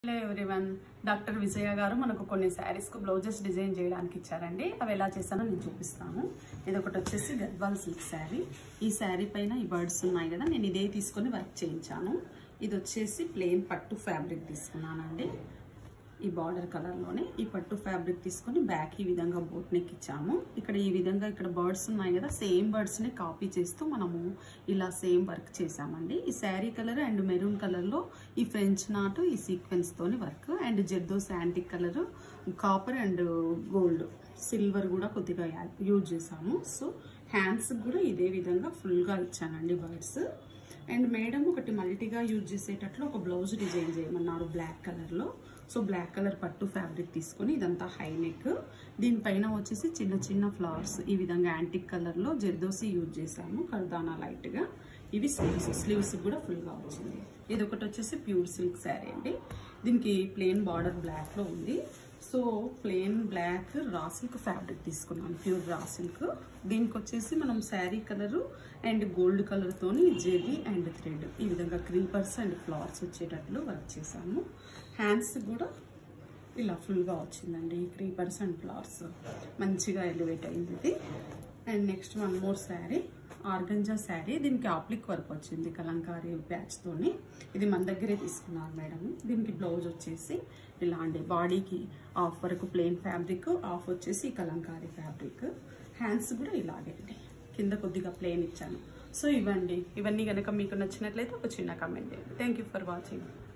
hello everyone doctor విజయ గారు మనకు కొన్ని శారీస్కు బ్లౌజెస్ డిజైన్ చేయడానికి ఇచ్చారండి అవి ఎలా చేశానో నేను చూపిస్తాను ఇది ఒకటి వచ్చేసి గద్వాల్ సిల్క్ శారీ ఈ శారీ పైన ఈ బర్డ్స్ ఉన్నాయి కదా నేను ఇదే తీసుకొని వర్క్ చేయించాను ఇది వచ్చేసి ప్లెయిన్ పట్టు ఫ్యాబ్రిక్ తీసుకున్నానండి ఈ బార్డర్ కలర్లోనే ఈ పట్టు ఫ్యాబ్రిక్ తీసుకొని బ్యాక్ ఈ విధంగా బోట్ నెక్ ఇచ్చాము ఇక్కడ ఈ విధంగా ఇక్కడ బర్డ్స్ ఉన్నాయి కదా సేమ్ బర్డ్స్ని కాపీ చేస్తూ మనము ఇలా సేమ్ వర్క్ చేసామండి ఈ శారీ కలర్ అండ్ మెరూన్ కలర్లో ఈ ఫ్రెంచ్ నాటు ఈ సీక్వెన్స్ తోని work and zardozi antique colour copper and gold silver కూడా కొద్దిగా యూజ్ చేసాము సో హ్యాండ్స్ కూడా ఇదే విధంగా ఫుల్గా ఇచ్చానండి బర్డ్స్ అండ్ మేడం ఒకటి మల్టీగా యూజ్ చేసేటట్లు ఒక బ్లౌజ్ డిజైన్ చేయమన్నారు బ్లాక్ కలర్లో సో బ్లాక్ కలర్ పట్టు ఫ్యాబ్రిక్ తీసుకొని ఇదంతా హై నెక్ దీనిపైన వచ్చేసి చిన్న చిన్న ఫ్లవర్స్ ఈ విధంగా యాంటిక్ కలర్లో జెర్దోసి యూజ్ చేసాము కర్దానా లైట్గా ఇవి స్లీవ్స్ స్లీవ్స్ కూడా ఫుల్గా వచ్చింది ఇది ఒకటి వచ్చేసి ప్యూర్ సిల్క్ శారీ అండి దీనికి ప్లెయిన్ బార్డర్ బ్లాక్లో ఉంది so plain black raw silk fabric తీసుకున్నాను ప్యూర్ రా సిల్క్ దీనికి వచ్చేసి మనం శారీ కలరు అండ్ గోల్డ్ కలర్తోని జెరీ అండ్ థ్రెడ్ ఈ విధంగా క్రీపర్స్ అండ్ ఫ్లవర్స్ వచ్చేటట్లు వర్క్ చేశాము హ్యాండ్స్ కూడా ఇలా ఫుల్గా వచ్చిందండి క్రీపర్స్ అండ్ ఫ్లవర్స్ మంచిగా ఎలివేట్ అయింది ఇది and next one more sari organza sari దీనికి ఆప్లిక్ వర్క్ వచ్చింది కలంకారీ తోని ఇది మన దగ్గరే తీసుకున్నారు మేడం దీనికి బ్లౌజ్ వచ్చేసి ఇలాంటి బాడీకి ఆఫ్ వరకు ప్లెయిన్ ఫ్యాబ్రిక్ ఆఫ్ వచ్చేసి కలంకారీ ఫ్యాబ్రిక్ హ్యాండ్స్ కూడా ఇలాగే అండి కింద కొద్దిగా ప్లెయిన్ ఇచ్చాను సో ఇవ్వండి ఇవన్నీ కనుక మీకు నచ్చినట్లయితే ఒక చిన్న కమెంట్ చేయండి థ్యాంక్ ఫర్ వాచింగ్